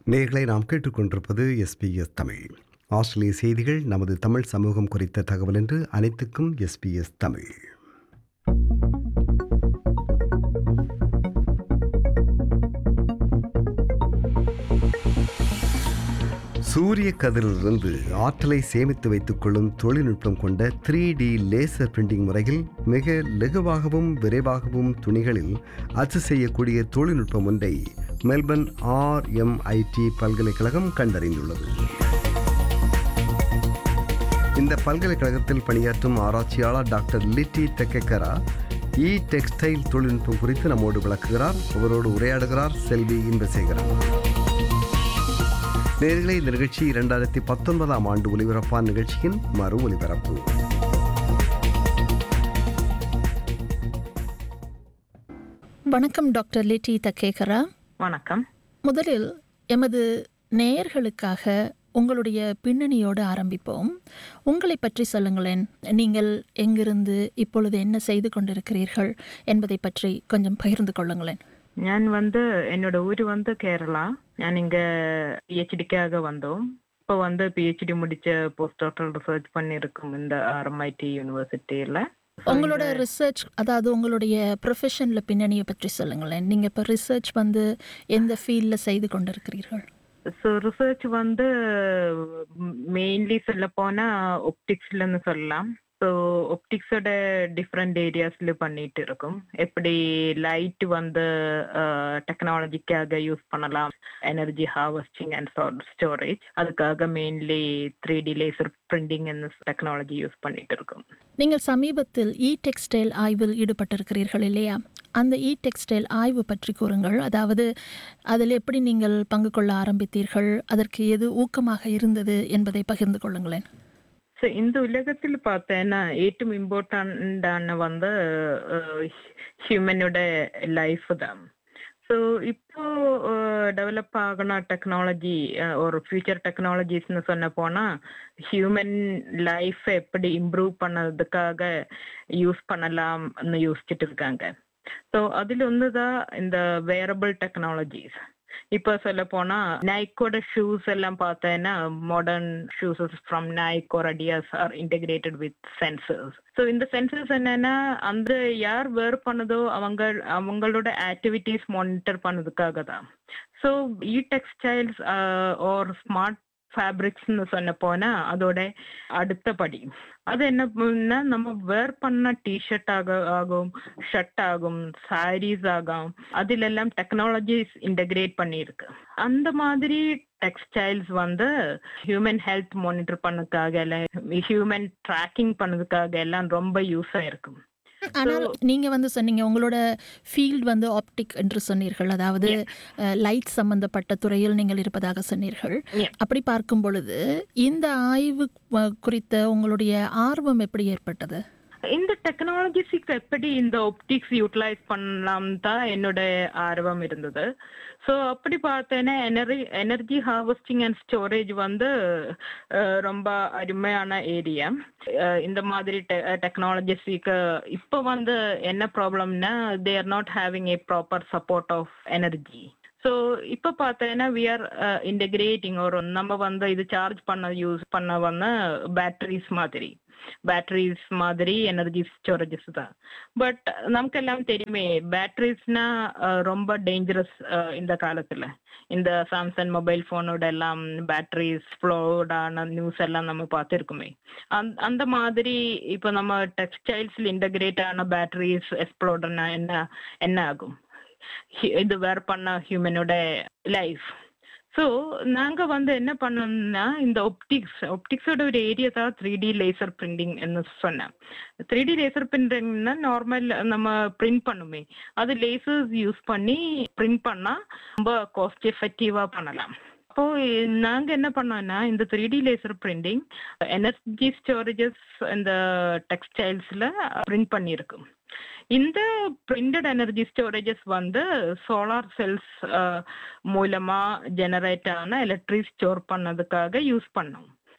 நேர்களை நாம் கேட்டுக்கொண்டிருப்பது எஸ்பிஎஸ் தமிழ் ஆஸ்திரேலிய செய்திகள் நமது தமிழ் சமூகம் குறித்த தகவல் என்று அனைத்துக்கும் எஸ்பிஎஸ் தமிழ் சூரிய கதிரிலிருந்து ஆற்றலை சேமித்து வைத்துக் கொள்ளும் தொழில்நுட்பம் கொண்ட த்ரீ டி லேசர் பிரிண்டிங் முறையில் மிக லெகுவாகவும் விரைவாகவும் துணிகளில் அச்சு செய்யக்கூடிய தொழில்நுட்பம் ஒன்றை மெல்பர்ன் ஆர்எம்ஐடி பல்கலைக்கழகம் கண்டறிந்துள்ளது இந்த பல்கலைக்கழகத்தில் பணியாற்றும் ஆராய்ச்சியாளர் டாக்டர் லிட்டி தெக்கக்கரா இ டெக்ஸ்டைல் தொழில்நுட்பம் குறித்து நம்மோடு விளக்குகிறார் அவரோடு உரையாடுகிறார் செல்வி இன்பசேகரன் நேர்களை இந்த நிகழ்ச்சி இரண்டாயிரத்தி பத்தொன்பதாம் ஆண்டு ஒலிபரப்பான நிகழ்ச்சியின் மறு ஒலிபரப்பு வணக்கம் டாக்டர் லிட்டி தக்கேகரா வணக்கம் முதலில் எமது நேயர்களுக்காக உங்களுடைய பின்னணியோடு ஆரம்பிப்போம் உங்களை பற்றி சொல்லுங்களேன் நீங்கள் எங்கிருந்து இப்பொழுது என்ன செய்து கொண்டிருக்கிறீர்கள் என்பதை பற்றி கொஞ்சம் பகிர்ந்து கொள்ளுங்களேன் ഞാൻ வந்து என்னோட ஊர் வந்து கேரளா ഞാൻ இங்க பிஹெச்டிக்காக வந்தோம் இப்போ வந்து பிஹெச்டி முடிச்ச போஸ்ட் டாக்டரல் ரிசர்ச் பண்ணியிருக்கோம் இந்த ஆர்எம்ஐடி யூனிவர்சிட்டியில உங்களோட ரிசர்ச் அதாவது உங்களுடைய ப்ரொஃபஷனில் பின்னணியை பற்றி சொல்லுங்களேன் நீங்கள் இப்போ ரிசர்ச் வந்து எந்த ஃபீல்டில் செய்து கொண்டிருக்கிறீர்கள் ஸோ ரிசர்ச் வந்து மெயின்லி சொல்ல போனா ஒப்டிக்ஸ்லன்னு சொல்லலாம் ஸோ ஒப்டிக்ஸோட டிஃப்ரெண்ட் ஏரியாஸ்ல பண்ணிட்டு இருக்கும் எப்படி லைட் வந்து டெக்னாலஜிக்காக யூஸ் பண்ணலாம் எனர்ஜி ஹார்வெஸ்டிங் அண்ட் ஸ்டோரேஜ் அதுக்காக mainly three D laser printing technology use பண்ணிட்டு இருக்கோம் நீங்கள் சமீபத்தில் இ டெக்ஸ்டைல் ஆய்வில் ஈடுபட்டிருக்கிறீர்கள் இல்லையா அந்த இ டெக்ஸ்டைல் ஆய்வு பற்றி கூறுங்கள் அதாவது அதில் எப்படி நீங்கள் பங்கு கொள்ள ஆரம்பித்தீர்கள் அதற்கு எது ஊக்கமாக இருந்தது என்பதை பகிர்ந்து கொள்ளுங்களேன் ஸோ இந்த உலகத்தில் பார்த்தேன்னா ഏറ്റവും ഇമ്പോർട്ടൻ്റ് ആണ് வந்து ஹியூமனோட லைஃப் தான் ஸோ இப்போ டெவலப் ஆகின டெக்னாலஜி ஒரு ஃபியூச்சர் டெக்னாலஜிஸ்னு சொன்ன போனா ஹியூமன் லைஃப் எப்படி இம்ப்ரூவ் பண்ணதுக்காக யூஸ் பண்ணலாம்னு யோசிச்சுட்டு இருக்காங்க ஸோ அதில் ஒன்று தான் இந்த வேரபிள் டெக்னாலஜிஸ் இப்போ சொல்ல போனா நைக்கோட ஷூஸ் எல்லாம் பார்த்தேன்னா மாடர்ன் ஷூஸ் ஃப்ரம் நைக் ஒரு Adidas are integrated with sensors so இந்த சென்சர்ஸ் என்னன்னா அந்த யார் வேர் பண்ணதோ அவங்க அவங்களோட ஆக்டிவிட்டிஸ் மானிட்டர் பண்ணதுக்காக தான் ஸோ இ டெக்ஸ்டைல்ஸ் ஒரு ஸ்மார்ட் ஃபேப்ரிக்ஸ்னு சொன்ன போனா அதோட அடுத்த படி அது என்ன நம்ம வேர் பண்ண டிஷர்ட் ஆக ஆகும் ஷர்ட் ஆகும் சாரீஸ் ஆகும் அதிலெல்லாம் டெக்னாலஜிஸ் இன்டகிரேட் பண்ணியிருக்கு அந்த மாதிரி டெக்ஸ்டைல்ஸ் வந்து ஹியூமன் ஹெல்த் மானிட்டர் பண்ணதுக்காக இல்லை ஹியூமன் ட்ராக்கிங் பண்ணதுக்காக எல்லாம் ரொம்ப யூஸ் ஆயிருக்கும் ஆனால் நீங்கள் வந்து சொன்னீங்க உங்களோட ஃபீல்ட் வந்து ஆப்டிக் என்று சொன்னீர்கள் அதாவது லைட் சம்பந்தப்பட்ட துறையில் நீங்கள் இருப்பதாக சொன்னீர்கள் அப்படி பார்க்கும் பொழுது இந்த ஆய்வு குறித்த உங்களுடைய ஆர்வம் எப்படி ஏற்பட்டது இந்த டெக்னாலஜிஸுக்கு எப்படி இந்த ஒப்டிக்ஸ் யூட்டிலைஸ் பண்ணலாம் தான் என்னோட ஆர்வம் இருந்தது ஸோ அப்படி பார்த்தேன்னா energy energy harvesting and storage வந்து ரொம்ப அருமையான ஏரியா இந்த மாதிரி டெக்னாலஜிஸுக்கு இப்போ வந்து என்ன ப்ராப்ளம்னா they are not having a proper support of energy so இப்போ பார்த்தேன்னா வி ஆர் இன்டகிரேட்டிங் ஒரு நம்ம வந்து இது சார்ஜ் பண்ண யூஸ் பண்ண வந்து பேட்டரிஸ் மாதிரி பேட்டரிஸ் மாதிரி எனர்ஜி ஸ்டோரேஜஸ் தான் பட் நமக்கெல்லாம் தெரியுமே பேட்டரிஸ்னா ரொம்ப டேஞ்சரஸ் இந்த காலத்துல இந்த சாம்சங் மொபைல் போனோட எல்லாம் பேட்டரிஸ் ஃப்ளோடான நியூஸ் எல்லாம் நம்ம பார்த்துருக்குமே அந்த மாதிரி இப்போ நம்ம டெக்ஸ்டைல்ஸ்ல இன்டகிரேட் ஆன பேட்டரிஸ் எக்ஸ்ப்ளோர்டனா என்ன என்ன ஆகும் இது வேர் பண்ண ஹியூமனோட லைஃப் ஸோ நாங்கள் வந்து என்ன பண்ணோம்னா இந்த ஒப்டிக்ஸ் ஒப்டிக்ஸோட ஒரு ஏரியா தான் த்ரீ டி லேசர் பிரிண்டிங் சொன்னேன் த்ரீ டி லேசர் பிரிண்டிங்னா நார்மல் நம்ம பிரிண்ட் பண்ணுமே அது லேசர்ஸ் யூஸ் பண்ணி பிரிண்ட் பண்ணால் ரொம்ப காஸ்ட் எஃபெக்டிவாக பண்ணலாம் அப்போ நாங்க என்ன பண்ணோம்னா இந்த three D laser printing energy storages இந்த டெக்ஸ்டைல்ஸ்ல பிரிண்ட் பண்ணியிருக்கு இந்த பிரிண்டட் எனர்ஜி ஸ்டோரேஜஸ் வந்து சோலார் செல்ஸ் மூலமா ஜெனரேட் ஆன எலக்ட்ரிக் ஸ்டோர் பண்ணதுக்காக யூஸ் பண்ணோம்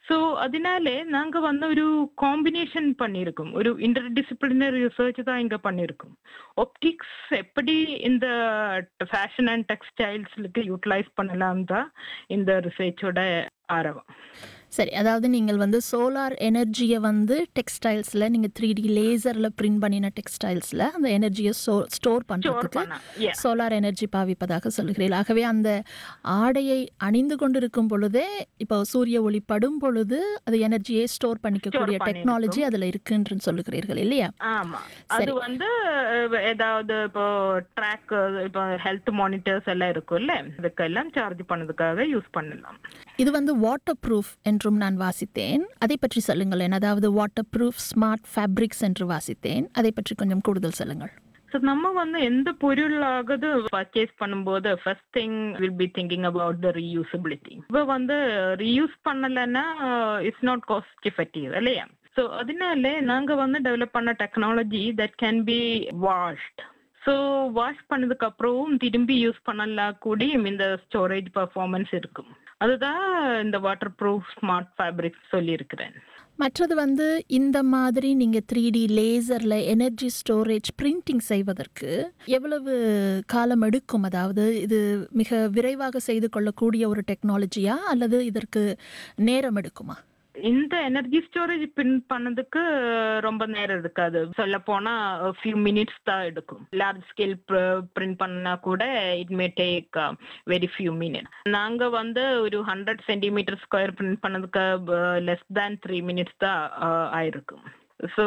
ஸோ அதனாலே நாங்க வந்து ஒரு காம்பினேஷன் பண்ணியிருக்கோம் ஒரு இன்டர் டிசிப்ளினரி ரிசர்ச் தான் இங்க பண்ணியிருக்கோம் ஒப்டிக்ஸ் எப்படி இந்த ஃபேஷன் அண்ட் டெக்ஸ்டைல்ஸ்லுக்கு யூட்டிலைஸ் பண்ணலாம் தான் இந்த ரிசர்ச்சோட ஆரம்பம் சரி அதாவது நீங்கள் வந்து சோலார் எனர்ஜியை வந்து டெக்ஸ்டைல்ஸில் நீங்கள் த்ரீ டி லேசரில் பிரிண்ட் பண்ணின டெக்ஸ்டைல்ஸில் அந்த எனர்ஜியை ஸ்டோ ஸ்டோர் ஸ்டோர் பண்ணுறதுக்கு பண்ண Yeah. சோலார் எனர்ஜி பாவிப்பதாக சொல்கிறீர்கள் ஆகவே அந்த ஆடையை அணிந்து கொண்டிருக்கும் பொழுதே இப்போ சூரிய ஒளி படும் பொழுது அது எனர்ஜியை ஸ்டோர் பண்ணிக்கக்கூடிய பண்ணிருக்கும். டெக்னாலஜி அதில் இருக்குன்னு சொல்லுகிறீர்கள் இல்லையா ஆமா அது வந்து அஹ், ஏதாவது இப்போ ட்ராக் இப்போ ஹெல்த் மானிட்டர்ஸ் எல்லாம் இருக்கும்ல இதுக்கெல்லாம் சார்ஜ் பண்ணதுக்காக யூஸ் பண்ணலாம் இது வந்து வாட்டர் ப்ரூஃப் என்றும் நான் வாசித்தேன் அதை பற்றி சொல்லுங்களேன் அதாவது வாட்டர் ப்ரூஃப் ஸ்மார்ட் ஃபேப்ரிக்ஸ் என்று வாசித்தேன் அதை பற்றி கொஞ்சம் கூடுதல் சொல்லுங்கள் ஸோ நம்ம வந்து எந்த பொருளாகுது பர்ச்சேஸ் பண்ணும்போது first thing will be thinking about the reusability இப்போ வந்து ரீயூஸ் பண்ணலைன்னா இட்ஸ் நாட் காஸ்ட் எஃபெக்டிவ் இல்லையா ஸோ அதனால நாங்க வந்து டெவலப் பண்ண technology that can be washed so wash பண்ணதுக்கு அப்புறம் திரும்பி யூஸ் பண்ணலாம் கூடி இந்த ஸ்டோரேஜ் பர்ஃபார்மன்ஸ் இருக்கும் அதுதான் இந்த வாட்டர் ப்ரூஃப் ஸ்மார்ட் ஃபேப்ரிக் சொல்லியிருக்கிறேன் மற்றது வந்து இந்த மாதிரி நீங்கள் த்ரீ டி லேசரில் எனர்ஜி ஸ்டோரேஜ் பிரிண்டிங் செய்வதற்கு எவ்வளவு காலம் எடுக்கும் அதாவது இது மிக விரைவாக செய்து கொள்ளக்கூடிய ஒரு டெக்னாலஜியா அல்லது இதற்கு நேரம் எடுக்குமா இந்த எனர்ஜி ஸ்டோரேஜ் பிரிண்ட் பண்ணதுக்கு ரொம்ப நேரம் எடுக்காது சொல்ல போனா ஃபியூ மினிட்ஸ் தான் எடுக்கும் லார்ஜ் ஸ்கேல் பிரிண்ட் பண்ணா கூட it may take very few minutes நாங்க வந்து ஒரு ஹண்ட்ரட் சென்டிமீட்டர் ஸ்கொயர் பிரிண்ட் பண்ணதுக்கு லெஸ் தேன் த்ரீ மினிட்ஸ் தான் அஹ், ஆயிருக்கும் ஸோ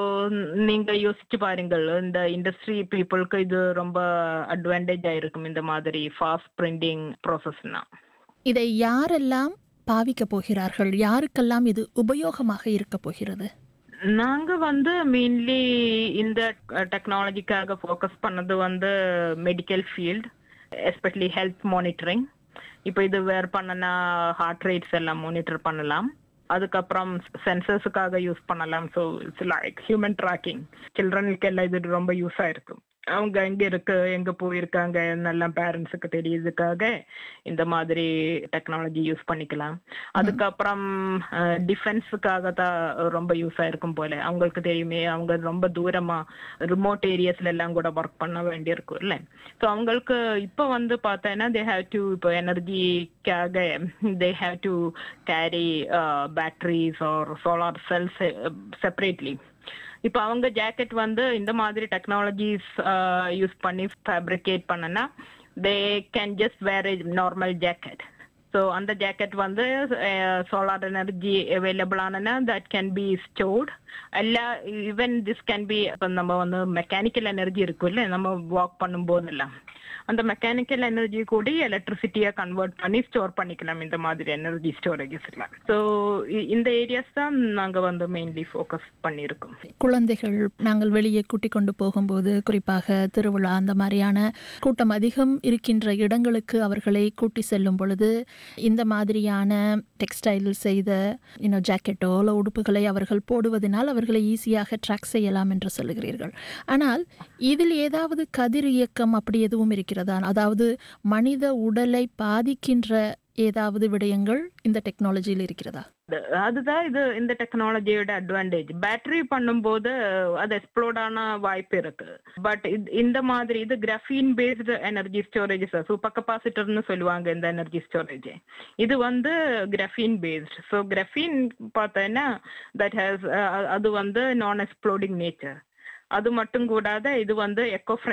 நீங்க யோசிச்சு பாருங்கள் இந்த இண்டஸ்ட்ரி பீப்புளுக்கு இது ரொம்ப அட்வான்டேஜ் ஆயிருக்கும் இந்த மாதிரி ஃபாஸ்ட் பிரிண்டிங் ப்ராசஸ்னா இதை யாரெல்லாம் பாவிக்க போகிறார்கள் யாருக்கெல்லாம் இது உபயோகமாக இருக்க போகிறது நாங்க வந்து மெயின்லி இந்த டெக்னாலஜிக்காக ஃபோக்கஸ் பண்ணது வந்து medical field especially health monitoring இப்போ இது வேர் பண்ணனா ஹார்ட் ரேட்ஸ் எல்லாம் மானிட்டர் பண்ணலாம் அதுக்கப்புறம் சென்சர்ஸுக்காக யூஸ் பண்ணலாம் so it's like human tracking சில்ட்ரனுக்கு எல்லாம் இது ரொம்ப யூஸ் ஆயிருக்கும் அவங்க எங்க இருக்கு எங்க போயிருக்காங்க என்னெல்லாம் பேரண்ட்ஸுக்கு தெரியுதுக்காக இந்த மாதிரி டெக்னாலஜி யூஸ் பண்ணிக்கலாம் அதுக்கப்புறம் டிஃபென்ஸுக்காக தான் ரொம்ப யூஸ் ஆயிருக்கும் போல அவங்களுக்கு தெரியுமே அவங்க ரொம்ப தூரமா ரிமோட் ஏரியாஸ்ல எல்லாம் கூட ஒர்க் பண்ண வேண்டியிருக்கும் இல்ல ஸோ அவங்களுக்கு இப்போ வந்து பார்த்தேன்னா தே ஹேவ் டு இப்போ எனர்ஜிக்காக they have to carry batteries or solar cells separately இப்போ அவங்க ஜாக்கெட் வந்து இந்த மாதிரி டெக்னாலஜிஸ் யூஸ் பண்ணி ஃபேப்ரிகேட் பண்ணனா they can just wear normal jacket so அந்த ஜாக்கெட் வந்து சோலார் எனர்ஜி அவைலபிள் ஆனனா தட் கேன் பி ஸ்டோர்ட் எல்லா ஈவன் திஸ் கேன் பி இப்போ நம்ம வந்து மெக்கானிக்கல் எனர்ஜி இருக்குல்ல நம்ம வாக் பண்ணும்போதெல்லாம் அந்த மெக்கானிக்கல் எனர்ஜி கூட எலக்ட்ரிசிட்டியா கன்வெர்ட் பண்ணி ஸ்டோர் பண்ணிக்கலாம் இந்த மாதிரி எனர்ஜி ஸ்டோரேஜஸ்ல ஸோ இந்த ஏரியாஸ் தான் நாங்க வந்து மெயின்லி ஃபோக்கஸ் பண்ணியிருக்கோம் குழந்தைகள் நாங்கள் வெளியே கூட்டிக் கொண்டு போகும்போது குறிப்பாக திருவிழா அந்த மாதிரியான கூட்டம் அதிகம் இருக்கின்ற இடங்களுக்கு அவர்களை கூட்டி செல்லும் பொழுது இந்த மாதிரியான டெக்ஸ்டைல் செய்த இன்னும் ஜாக்கெட்டோ இல்லை உடுப்புகளை அவர்கள் போடுவதனால் அவர்களை ஈஸியாக ட்ராக் செய்யலாம் என்று சொல்லுகிறீர்கள் ஆனால் இதில் ஏதாவது கதிர் இயக்கம் அப்படி எதுவும் இருக்கிறதா அதாவது மனித உடலை பாதிக்கின்ற ஏதாவது விடயங்கள் இந்த டெக்னாலஜியில் இருக்கிறதா அதுதான் இது இந்த டெக்னாலஜியோட அட்வான்டேஜ் பேட்டரி பண்ணும்போது அது எக்ஸ்ப்ளோட் ஆன வாய்ப்பு இருக்கு பட் இந்த மாதிரி இது graphene based energy storage super கெப்பாசிட்டர்னு சொல்லுவாங்க இந்த எனர்ஜி ஸ்டோரேஜ் இது வந்து கிராஃபீன் பேஸ்ட் ஸோ கிராஃபீன் பார்த்தேன்னா தட் ஹேஸ் அது வந்து நான் எக்ஸ்ப்ளோடிங் நேச்சர் அது மட்டும் கூடாத இது வந்து எக்கோ